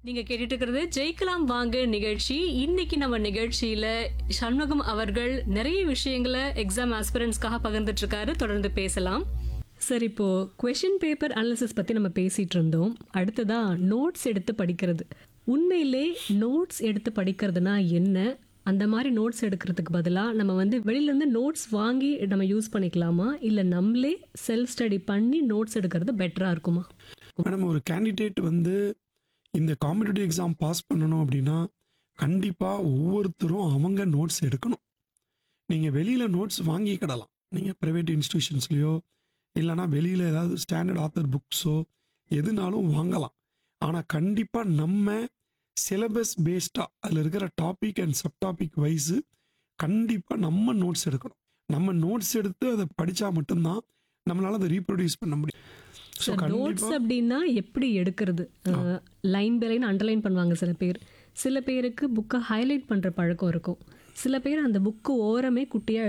நீங்க கேட்டுட்டு இருக்கிறது ஜெயிக்கலாம் வாங்க நிகழ்ச்சி இன்னைக்கு நம்ம நிகழ்ச்சியில சண்முகம் அவர்கள் நிறைய விஷயங்களை எக்ஸாம் ஆஸ்பிரன்ஸ்க்காக பகிர்ந்துட்டு இருக்காரு தொடர்ந்து பேசலாம் சரி இப்போ கொஷின் பேப்பர் அனாலிசிஸ் பத்தி நம்ம பேசிட்டு இருந்தோம் அடுத்ததா நோட்ஸ் எடுத்து படிக்கிறது உண்மையிலே நோட்ஸ் எடுத்து படிக்கிறதுனா என்ன அந்த மாதிரி நோட்ஸ் எடுக்கிறதுக்கு பதிலாக நம்ம வந்து வெளியிலேருந்து நோட்ஸ் வாங்கி நம்ம யூஸ் பண்ணிக்கலாமா இல்லை நம்மளே செல்ஃப் ஸ்டடி பண்ணி நோட்ஸ் எடுக்கிறது பெட்டராக இருக்குமா மேடம் ஒரு கேண்டிடேட் வந்து இந்த காம்படிட்டிவ் எக்ஸாம் பாஸ் பண்ணணும் அப்படின்னா கண்டிப்பாக ஒவ்வொருத்தரும் அவங்க நோட்ஸ் எடுக்கணும் நீங்கள் வெளியில் நோட்ஸ் வாங்கிக்கிடலாம் நீங்கள் ப்ரைவேட் இன்ஸ்டிடியூஷன்ஸ்லையோ இல்லைனா வெளியில் ஏதாவது ஸ்டாண்டர்ட் ஆத்தர் புக்ஸோ எதுனாலும் வாங்கலாம் ஆனால் கண்டிப்பாக நம்ம சிலபஸ் பேஸ்டாக அதில் இருக்கிற topic and sub topic wise கண்டிப்பாக நம்ம நோட்ஸ் எடுக்கணும் நம்ம நோட்ஸ் எடுத்து அதை படித்தா மட்டும்தான் நம்மளால் அதை ரீப்ரொடியூஸ் பண்ண முடியும் ஸோ நோட்ஸ் கண்டிப்பாக அப்படின்னா எப்படி எடுக்கிறது லைன் பை லைன் அண்டர்லைன் பண்ணுவாங்க சில பேர் சில பேருக்கு புக்கை ஹைலைட் பண்ணுற பழக்கம் இருக்கும் சில பேர் அந்த புக்கு ஓரமே குட்டியாக